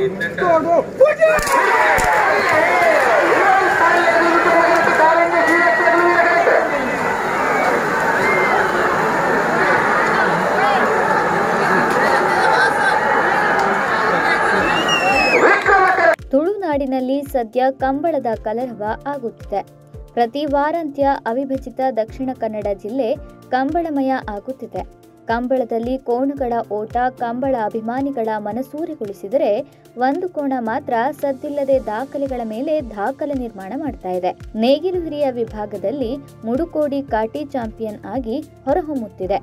ತುಳುನಾಡಿನಲ್ಲಿ ಸದ್ಯ ಕಂಬಳದ ಕಲರವ ಆಗುತ್ತಿದೆ ಪ್ರತಿ ವಾರಾಂತ್ಯ ಅವಿಭಜಿತ ದಕ್ಷಿಣ ಕನ್ನಡ ಜಿಲ್ಲೆ ಕಂಬಳಮಯ ಆಗುತ್ತಿದೆ ಕಂಬಳದಲ್ಲಿ ಕೋಣಗಳ ಓಟ ಕಂಬಳ ಅಭಿಮಾನಿಗಳ ಮನಸೂರೆಗೊಳಿಸಿದರೆ ಒಂದು ಕೋಣ ಮಾತ್ರ ಸದ್ದಿಲ್ಲದೆ ದಾಖಲೆಗಳ ಮೇಲೆ ದಾಖಲೆ ನಿರ್ಮಾಣ ಮಾಡ್ತಾ ಇದೆ ನೇಗಿಲು ಹಿರಿಯ ವಿಭಾಗದಲ್ಲಿ ಮುಡುಕೋಡಿ ಕಾಟಿ ಚಾಂಪಿಯನ್ ಆಗಿ ಹೊರಹೊಮ್ಮುತ್ತಿದೆ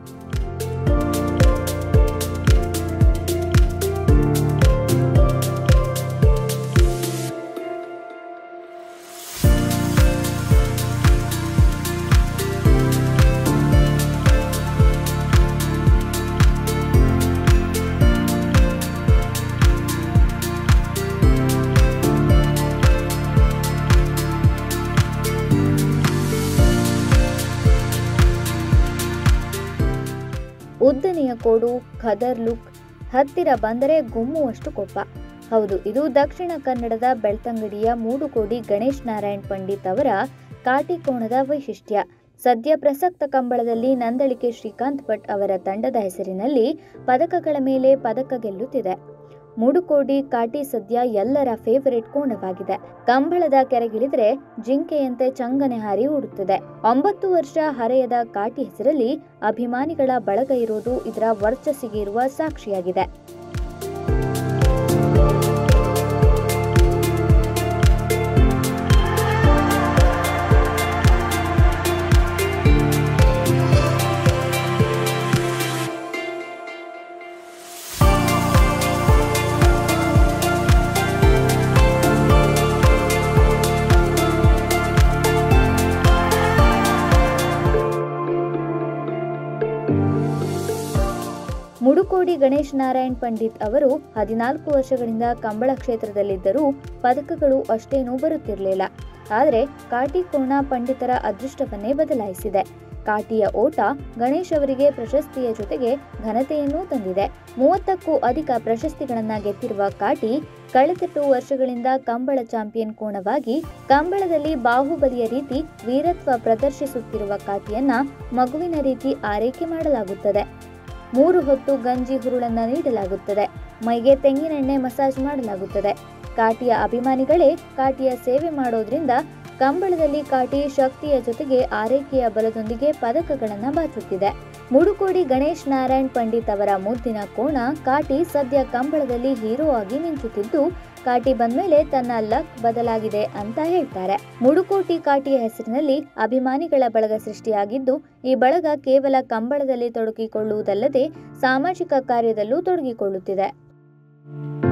ಉದ್ದನೆಯ ಕೋಡು ಖದರ್ ಲುಕ್ ಹತ್ತಿರ ಬಂದರೆ ಗುಮ್ಮುವಷ್ಟು ಕೊಪ್ಪ ಹೌದು ಇದು ದಕ್ಷಿಣ ಕನ್ನಡದ ಬೆಳ್ತಂಗಡಿಯ ಮೂಡುಕೋಡಿ ಗಣೇಶ್ ನಾರಾಯಣ್ ಪಂಡಿತ್ ಅವರ ಕಾಟಿಕೋಣದ ವೈಶಿಷ್ಟ್ಯ ಸದ್ಯ ಪ್ರಸಕ್ತ ಕಂಬಳದಲ್ಲಿ ನಂದಳಿಕೆ ಶ್ರೀಕಾಂತ್ ಭಟ್ ಅವರ ತಂಡದ ಹೆಸರಿನಲ್ಲಿ ಪದಕಗಳ ಮೇಲೆ ಪದಕ ಗೆಲ್ಲುತ್ತಿದೆ ಮೂಡುಕೋಡಿ ಕಾಟಿ ಸದ್ಯ ಎಲ್ಲರ ಫೇವರೇಟ್ ಕೋಣವಾಗಿದೆ ಕಂಬಳದ ಕೆರೆಗಿಳಿದರೆ ಜಿಂಕೆಯಂತೆ ಚಂಗನೆ ಹಾರಿ ಓಡುತ್ತದೆ ಒಂಬತ್ತು ವರ್ಷ ಹರೆಯದ ಕಾಟಿ ಹೆಸರಲ್ಲಿ ಅಭಿಮಾನಿಗಳ ಬಳಗ ಇರೋದು ಇದರ ವರ್ಚಸ್ಸಿಗೆ ಇರುವ ಸಾಕ್ಷಿಯಾಗಿದೆ ಮುಡುಕೋಡಿ ಗಣೇಶ್ ನಾರಾಯಣ್ ಪಂಡಿತ್ ಅವರು ಹದಿನಾಲ್ಕು ವರ್ಷಗಳಿಂದ ಕಂಬಳ ಕ್ಷೇತ್ರದಲ್ಲಿದ್ದರೂ ಪದಕಗಳು ಅಷ್ಟೇನೂ ಬರುತ್ತಿರಲಿಲ್ಲ ಆದರೆ ಕಾಟಿ ಕೋಣ ಪಂಡಿತರ ಅದೃಷ್ಟವನ್ನೇ ಬದಲಾಯಿಸಿದೆ ಕಾಟಿಯ ಓಟ ಗಣೇಶ್ ಅವರಿಗೆ ಪ್ರಶಸ್ತಿಯ ಜೊತೆಗೆ ಘನತೆಯನ್ನೂ ತಂದಿದೆ ಮೂವತ್ತಕ್ಕೂ ಅಧಿಕ ಪ್ರಶಸ್ತಿಗಳನ್ನ ಗೆದ್ದಿರುವ ಕಾಟಿ ಕಳೆದೆಟ್ಟು ವರ್ಷಗಳಿಂದ ಕಂಬಳ ಚಾಂಪಿಯನ್ ಕೋಣವಾಗಿ ಕಂಬಳದಲ್ಲಿ ಬಾಹುಬಲಿಯ ರೀತಿ ವೀರತ್ವ ಪ್ರದರ್ಶಿಸುತ್ತಿರುವ ಕಾಟಿಯನ್ನ ಮಗುವಿನ ರೀತಿ ಆರೈಕೆ ಮಾಡಲಾಗುತ್ತದೆ ಮೂರು ಹೊತ್ತು ಗಂಜಿ ಹುರುಳನ್ನ ನೀಡಲಾಗುತ್ತದೆ ಮೈಗೆ ತೆಂಗಿನೆಣ್ಣೆ ಮಸಾಜ್ ಮಾಡಲಾಗುತ್ತದೆ ಕಾಟಿಯ ಅಭಿಮಾನಿಗಳೇ ಕಾಟಿಯ ಸೇವೆ ಮಾಡೋದ್ರಿಂದ ಕಂಬಳದಲ್ಲಿ ಕಾಟಿ ಶಕ್ತಿಯ ಜೊತೆಗೆ ಆರೈಕೆಯ ಬಲದೊಂದಿಗೆ ಪದಕಗಳನ್ನು ಬಾಚುತ್ತಿದೆ ಮುಡುಕೋಡಿ ಗಣೇಶ್ ನಾರಾಯಣ್ ಪಂಡಿತ್ ಅವರ ಮುದ್ದಿನ ಕೋಣ ಕಾಟಿ ಸದ್ಯ ಕಂಬಳದಲ್ಲಿ ಹೀರೋ ಆಗಿ ಮಿಂಚುತ್ತಿದ್ದು ಕಾಟಿ ಬಂದ್ಮೇಲೆ ತನ್ನ ಲಕ್ ಬದಲಾಗಿದೆ ಅಂತ ಹೇಳ್ತಾರೆ ಮುಡುಕೋಟಿ ಕಾಟಿಯ ಹೆಸರಿನಲ್ಲಿ ಅಭಿಮಾನಿಗಳ ಬಳಗ ಸೃಷ್ಟಿಯಾಗಿದ್ದು ಈ ಬಳಗ ಕೇವಲ ಕಂಬಳದಲ್ಲಿ ತೊಡಗಿಕೊಳ್ಳುವುದಲ್ಲದೆ ಸಾಮಾಜಿಕ ಕಾರ್ಯದಲ್ಲೂ ತೊಡಗಿಕೊಳ್ಳುತ್ತಿದೆ